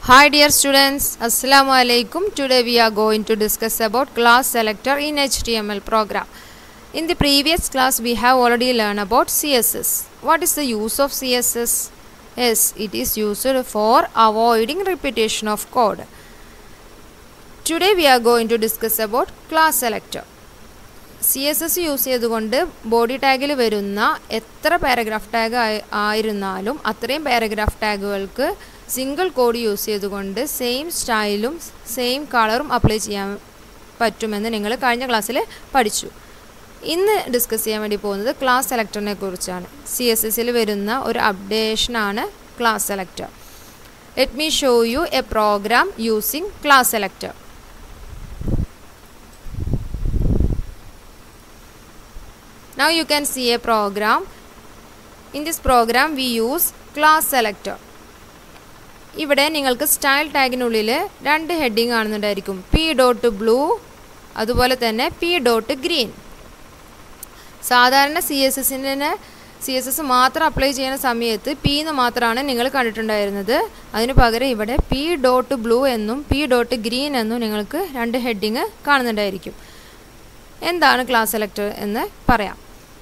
Hi dear students, Assalamu alaikum. Today we are going to discuss about class selector in HTML program. In the previous class we have already learned about CSS. What is the use of CSS? Yes, it is used for avoiding repetition of code. Today we are going to discuss about class selector. C S S use ചെയ്തുകൊണ്ട് body ടാഗിൽ വരുന്ന എത്ര paragraph tag ആയിരുന്നാലും അത്രയും paragraph ടാഗുകൾക്ക് single code use ചെയ്തുകൊണ്ട് same സ്റ്റൈലും same കളറും അപ്ലൈ ചെയ്യാൻ പറ്റുമെന്ന് നിങ്ങൾ കഴിഞ്ഞ ക്ലാസ്സിൽ പഠിച്ചു ഇന്ന് ഡിസ്കസ് ചെയ്യാൻ വേണ്ടി പോകുന്നത് ക്ലാസ് സെലക്ടറിനെ കുറിച്ചാണ് സി എസ് എസിൽ വരുന്ന ഒരു അപ്ഡേഷനാണ് class selector let me show you a program using class selector now you can see a program in this program we use class selector ഇവിടെ നിങ്ങൾക്ക് സ്റ്റൈൽ ടാഗിനുള്ളിൽ രണ്ട് ഹെഡിങ് കാണുന്നുണ്ടായിരിക്കും പി ഡോട്ട് ബ്ലൂ അതുപോലെ തന്നെ പി ഡോട്ട് ഗ്രീൻ സാധാരണ C S എസിന് C S S മാത്രം അപ്ലൈ ചെയ്യുന്ന സമയത്ത് പി എന്ന് മാത്രമാണ് നിങ്ങൾ കണ്ടിട്ടുണ്ടായിരുന്നത് അതിന് പകരം ഇവിടെ പി ഡോട്ട് ബ്ലൂ എന്നും പി ഡോട്ട് ഗ്രീൻ എന്നും നിങ്ങൾക്ക് രണ്ട് ഹെഡിങ് കാണുന്നുണ്ടായിരിക്കും എന്താണ് ക്ലാസ് സെലക്ടർ എന്ന് പറയാം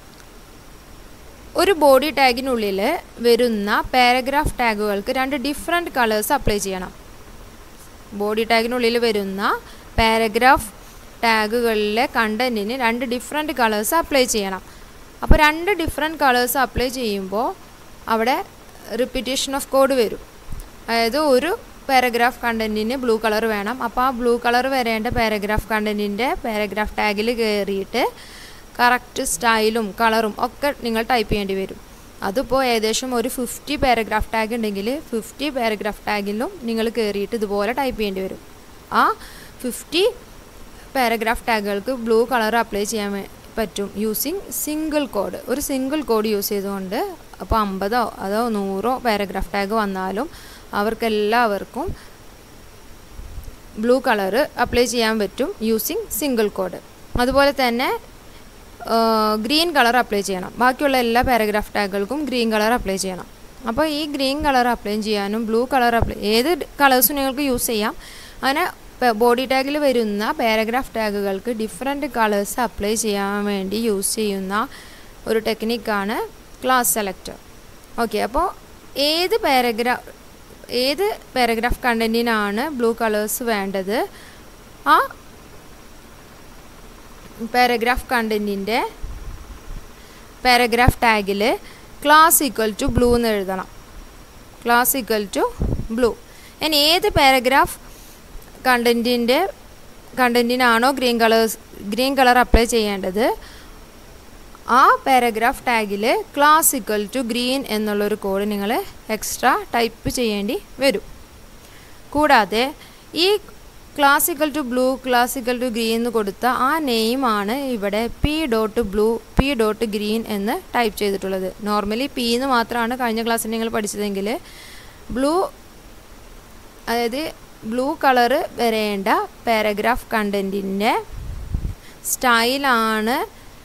ഒരു ബോഡി ടാഗിനുള്ളിൽ വരുന്ന പാരഗ്രാഫ് ടാഗുകൾക്ക് രണ്ട് ഡിഫറെൻറ്റ് കളേഴ്സ് അപ്ലൈ ചെയ്യണം ബോഡി ടാഗിനുള്ളിൽ വരുന്ന പാരഗ്രാഫ് ടാഗുകളിലെ കണ്ടൻറ്റിന് രണ്ട് ഡിഫറെൻറ്റ് കളേഴ്സ് അപ്ലൈ ചെയ്യണം അപ്പോൾ രണ്ട് ഡിഫറെൻറ്റ് കളേഴ്സ് അപ്ലൈ ചെയ്യുമ്പോൾ അവിടെ റിപ്പീറ്റേഷൻ ഓഫ് കോഡ് വരും അതായത് ഒരു പാരഗ്രാഫ് കണ്ടൻറ്റിന് ബ്ലൂ കളർ വേണം അപ്പോൾ ആ ബ്ലൂ കളർ വരേണ്ട പാരഗ്രാഫ് കണ്ടൻറ്റിൻ്റെ പാരഗ്രാഫ് ടാഗിൽ കയറിയിട്ട് കറക്റ്റ് സ്റ്റൈലും കളറും ഒക്കെ നിങ്ങൾ ടൈപ്പ് ചെയ്യേണ്ടി വരും അതിപ്പോൾ ഏകദേശം ഒരു ഫിഫ്റ്റി പാരഗ്രാഫ് ടാഗ് ഉണ്ടെങ്കിൽ ഫിഫ്റ്റി പാരഗ്രാഫ് ടാഗിലും നിങ്ങൾ കയറിയിട്ട് ഇതുപോലെ ടൈപ്പ് ചെയ്യേണ്ടി വരും ആ ഫിഫ്റ്റി പാരഗ്രാഫ് ടാഗുകൾക്ക് ബ്ലൂ കളർ അപ്ലൈ ചെയ്യാൻ പറ്റും യൂസിങ് സിംഗിൾ കോഡ് ഒരു സിംഗിൾ കോഡ് യൂസ് ചെയ്തുകൊണ്ട് അപ്പോൾ അമ്പതോ അതോ നൂറോ പാരഗ്രാഫ് ടാഗ് വന്നാലും അവർക്കെല്ലാവർക്കും ബ്ലൂ കളർ അപ്ലൈ ചെയ്യാൻ പറ്റും യൂസിങ് സിംഗിൾ കോഡ് അതുപോലെ തന്നെ ഗ്രീൻ കളർ അപ്ലൈ ചെയ്യണം ബാക്കിയുള്ള എല്ലാ പാരഗ്രാഫ് ടാഗുകൾക്കും ഗ്രീൻ കളർ അപ്ലൈ ചെയ്യണം അപ്പോൾ ഈ ഗ്രീൻ കളർ അപ്ലൈ ചെയ്യാനും ബ്ലൂ കളർ അപ്ലൈ ഏത് കളേഴ്സും നിങ്ങൾക്ക് യൂസ് ചെയ്യാം അങ്ങനെ ബോഡി ടാഗിൽ വരുന്ന പാരഗ്രാഫ് ടാഗുകൾക്ക് ഡിഫറെൻറ്റ് കളേഴ്സ് അപ്ലൈ ചെയ്യാൻ വേണ്ടി യൂസ് ചെയ്യുന്ന ഒരു ടെക്നിക്കാണ് ക്ലാസ് സെലക്ടർ ഓക്കെ അപ്പോൾ ഏത് പാരഗ്രാഫ് ഏത് പാരഗ്രാഫ് കണ്ടൻറ്റിനാണ് ബ്ലൂ കളേഴ്സ് വേണ്ടത് ആ പാരഗ്രാഫ് കണ്ടൻറ്റിൻ്റെ പാരഗ്രാഫ് ടാഗിൽ ക്ലാസ് ഈക്വൽ ടു ബ്ലൂ എന്ന് എഴുതണം ക്ലാസ് ഈക്വൽ ടു ബ്ലൂ ഇനി ഏത് പാരഗ്രാഫ് കണ്ടൻറ്റിൻ്റെ കണ്ടൻറ്റിനാണോ green colours green colour apply ചെയ്യേണ്ടത് ആ പാരഗ്രാഫ് ടാഗിൽ ക്ലാസ് ഈക്വൽ ടു ഗ്രീൻ എന്നുള്ളൊരു കോഡ് നിങ്ങൾ എക്സ്ട്രാ ടൈപ്പ് ചെയ്യേണ്ടി വരും കൂടാതെ ഈ class equal to blue class equal to green എന്ന് കൊടുത്ത ആ നെയിമാണ് ഇവിടെ P dot blue P dot green എന്ന് ടൈപ്പ് ചെയ്തിട്ടുള്ളത് നോർമലി പി എന്ന് മാത്രമാണ് കഴിഞ്ഞ ക്ലാസ്സിൽ നിങ്ങൾ പഠിച്ചതെങ്കിൽ ബ്ലൂ അതായത് ബ്ലൂ കളറ് വരേണ്ട പാരഗ്രാഫ് കണ്ടൻറ്റിൻ്റെ സ്റ്റൈലാണ്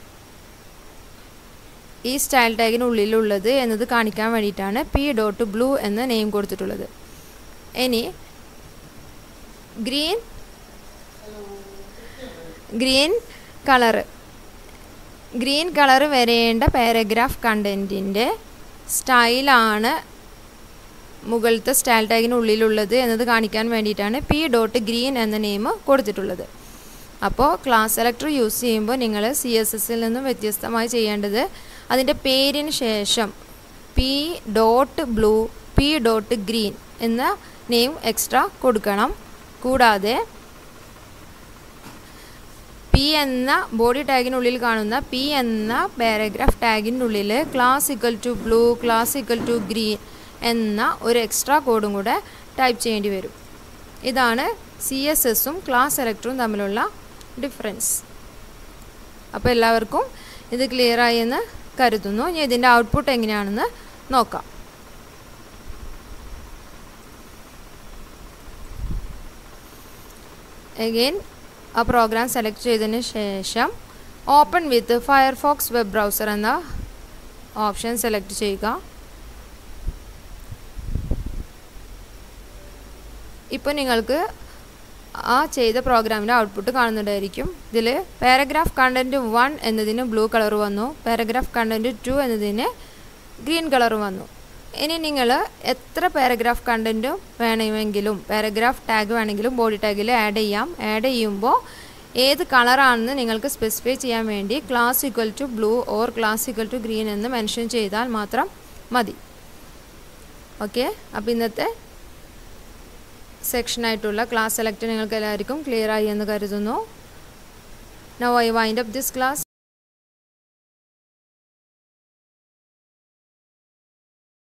ഈ സ്റ്റൈൽ ടാഗിനുള്ളിലുള്ളത് എന്നത് കാണിക്കാൻ വേണ്ടിയിട്ടാണ് പി ഡോട്ട് ബ്ലൂ എന്ന നെയിം കൊടുത്തിട്ടുള്ളത് ഇനി green green colour green colour വരേണ്ട പാരഗ്രാഫ് കണ്ടൻറ്റിൻ്റെ സ്റ്റൈലാണ് മുകളിലത്തെ സ്റ്റൈൽ ടാഗിനുള്ളിലുള്ളത് എന്നത് കാണിക്കാൻ വേണ്ടിയിട്ടാണ് പി ഡോട്ട് ഗ്രീൻ എന്ന നെയിം കൊടുത്തിട്ടുള്ളത് അപ്പോൾ ക്ലാസ് സെലക്ടർ യൂസ് ചെയ്യുമ്പോൾ നിങ്ങൾ സി എസ് എസിൽ നിന്നും വ്യത്യസ്തമായി ചെയ്യേണ്ടത് അതിൻ്റെ പേരിന് ശേഷം P dot blue P dot green എന്ന നെയിം എക്സ്ട്രാ കൊടുക്കണം കൂടാതെ പി എന്ന ബോഡി ടാഗിനുള്ളിൽ കാണുന്ന പി എന്ന പാരഗ്രാഫ് ടാഗിനുള്ളിൽ class equal to blue class equal to green എന്ന ഒരു എക്സ്ട്രാ കോഡും കൂടെ ടൈപ്പ് ചെയ്യേണ്ടി വരും ഇതാണ് സി എസ് എസും ക്ലാസ് സെലക്ടറും തമ്മിലുള്ള ഡിഫറൻസ് അപ്പോൾ എല്ലാവർക്കും ഇത് ക്ലിയർ ആയി എന്ന് കരുതുന്നു ഇനി ഇതിൻ്റെ ഔട്ട്പുട്ട് എങ്ങനെയാണെന്ന് നോക്കാം അഗെയിൻ ആ പ്രോഗ്രാം സെലക്ട് ചെയ്തതിന് ശേഷം open with Firefox web browser എന്ന ഓപ്ഷൻ സെലക്ട് ചെയ്യുക ഇപ്പോൾ നിങ്ങൾക്ക് ആ ചെയ്ത പ്രോഗ്രാമിൻ്റെ ഔട്ട്പുട്ട് കാണുന്നുണ്ടായിരിക്കും ഇതിൽ പാരഗ്രാഫ് കണ്ടൻറ്റ് വൺ എന്നതിന് ബ്ലൂ കളർ വന്നു പാരഗ്രാഫ് കണ്ടൻറ്റ് ടു എന്നതിന് ഗ്രീൻ കളർ വന്നു ഇനി നിങ്ങൾ എത്ര പാരഗ്രാഫ് കണ്ടൻറ്റും വേണമെങ്കിലും പാരഗ്രാഫ് ടാഗ് വേണമെങ്കിലും ബോഡി ടാഗിൽ ആഡ് ചെയ്യാം ആഡ് ചെയ്യുമ്പോൾ ഏത് കളറാണെന്ന് നിങ്ങൾക്ക് സ്പെസിഫൈ ചെയ്യാൻ വേണ്ടി class equal to blue or class equal to green എന്ന് മെൻഷൻ ചെയ്താൽ മാത്രം മതി ഓക്കെ അപ്പോൾ ഇന്നത്തെ സെക്ഷനായിട്ടുള്ള ക്ലാസ് സെലക്ട് നിങ്ങൾക്ക് എല്ലാവർക്കും ക്ലിയർ ആയി എന്ന് കരുതുന്നു now I wind up this class